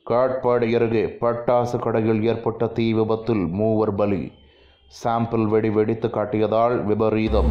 காட்பாடி அருகே பட்டாசு கடையில் ஏற்பட்ட தீ விபத்தில் மூவர் பலி சாம்பிள் வெடி வெடித்து காட்டியதால் விபரீதம்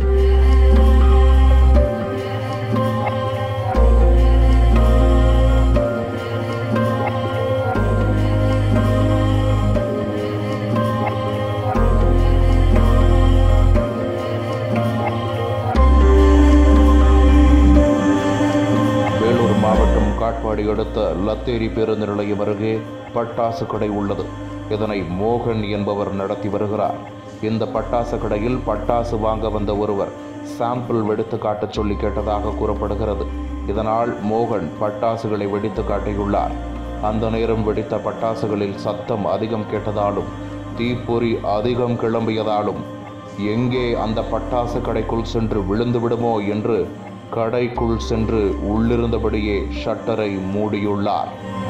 வேலூர் மாவட்டம் காட்பாடி அடுத்த லத்தேரி பேருந்து நிலையம் அருகே பட்டாசு கடை உள்ளது இதனை மோகன் என்பவர் நடத்தி வருகிறார் இந்த பட்டாசு கடையில் பட்டாசு வாங்க வந்த ஒருவர் சாம்பிள் வெடித்து காட்டச் சொல்லி கேட்டதாக கூறப்படுகிறது இதனால் மோகன் பட்டாசுகளை வெடித்து காட்டியுள்ளார் அந்த நேரம் வெடித்த பட்டாசுகளில் சத்தம் அதிகம் கேட்டதாலும் தீப்பொறி அதிகம் கிளம்பியதாலும் எங்கே அந்த பட்டாசு கடைக்குள் சென்று விழுந்து விடுமோ என்று கடைக்குள் சென்று உள்ளிருந்தபடியே ஷட்டரை மூடியுள்ளார்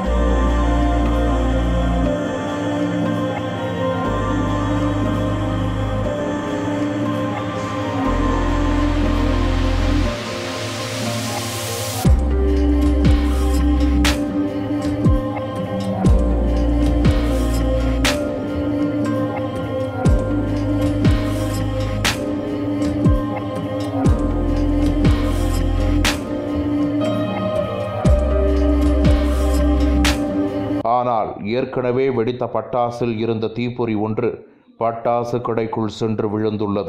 ஆனால் ஏற்கனவே வெடித்த பட்டாசில் இருந்த தீப்பொறி ஒன்று பட்டாசு கடைக்குள் சென்று விழுந்துள்ளது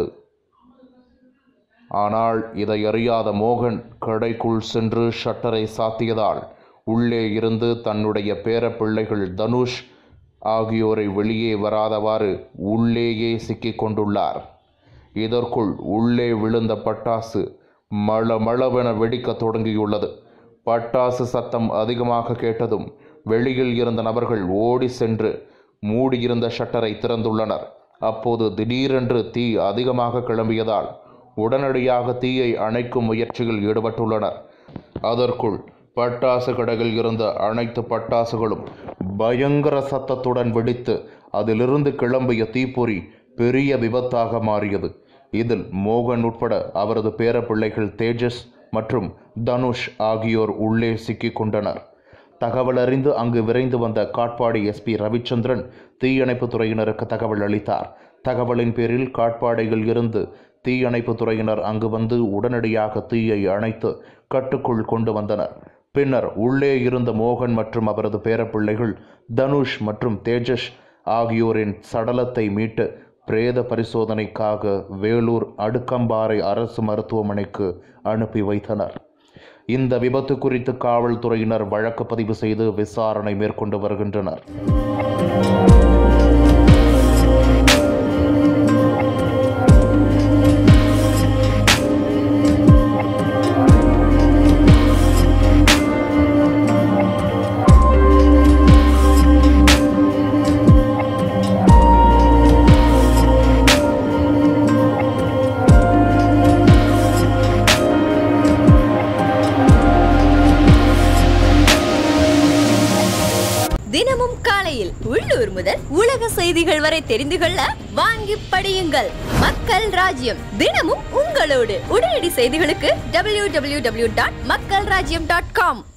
ஆனால் இதை அறியாத மோகன் கடைக்குள் சென்று ஷட்டரை சாத்தியதால் உள்ளே இருந்து தன்னுடைய பேரப்பிள்ளைகள் தனுஷ் ஆகியோரை வெளியே வராதவாறு உள்ளேயே சிக்கிக் கொண்டுள்ளார் இதற்குள் உள்ளே விழுந்த பட்டாசு மள மளவென வெடிக்கத் தொடங்கியுள்ளது பட்டாசு சத்தம் அதிகமாக கேட்டதும் வெளியில் இருந்த நபர்கள் ஓடி சென்று மூடியிருந்த ஷட்டரை திறந்துள்ளனர் அப்போது திடீரென்று தீ அதிகமாக கிளம்பியதால் உடனடியாக தீயை அணைக்கும் முயற்சியில் ஈடுபட்டுள்ளனர் அதற்குள் பட்டாசு கடையில் இருந்த அனைத்து பட்டாசுகளும் பயங்கர சத்தத்துடன் வெடித்து அதிலிருந்து கிளம்பிய தீப்பொறி பெரிய விபத்தாக மாறியது இதில் மோகன் உட்பட அவரது பேரப்பிள்ளைகள் தேஜஸ் மற்றும் தனுஷ் ஆகியோர் உள்ளே சிக்கிக் கொண்டனர் தகவல் அறிந்து அங்கு விரைந்து வந்த காட்பாடி எஸ்பி ரவிச்சந்திரன் தீயணைப்புத் துறையினருக்கு தகவல் அளித்தார் தகவலின் பேரில் காட்பாடியில் இருந்து தீயணைப்புத் துறையினர் அங்கு வந்து உடனடியாக தீயை அணைத்து கட்டுக்குள் கொண்டு வந்தனர் பின்னர் உள்ளே இருந்த மோகன் மற்றும் அவரது பேரப்பிள்ளைகள் தனுஷ் மற்றும் தேஜஸ் ஆகியோரின் சடலத்தை மீட்டு பிரேத பரிசோதனைக்காக வேலூர் அடுக்கம்பாறை அரசு மருத்துவமனைக்கு அனுப்பி வைத்தனர் இந்த விபத்து குறித்து காவல்துறையினர் வழக்கு பதிவு செய்து விசாரணை மேற்கொண்டு வருகின்றனர் தினமும் காலையில் உள்ளூர் முதல் உலக செய்திகள் வரை தெரிந்து கொள்ள வாங்கி படியுங்கள் மக்கள் ராஜ்யம் தினமும் உங்களோடு உடனடி செய்திகளுக்கு டபிள்யூ டபிள்யூ டபிள்யூ டாட் மக்கள் ராஜ்யம் டாட் காம்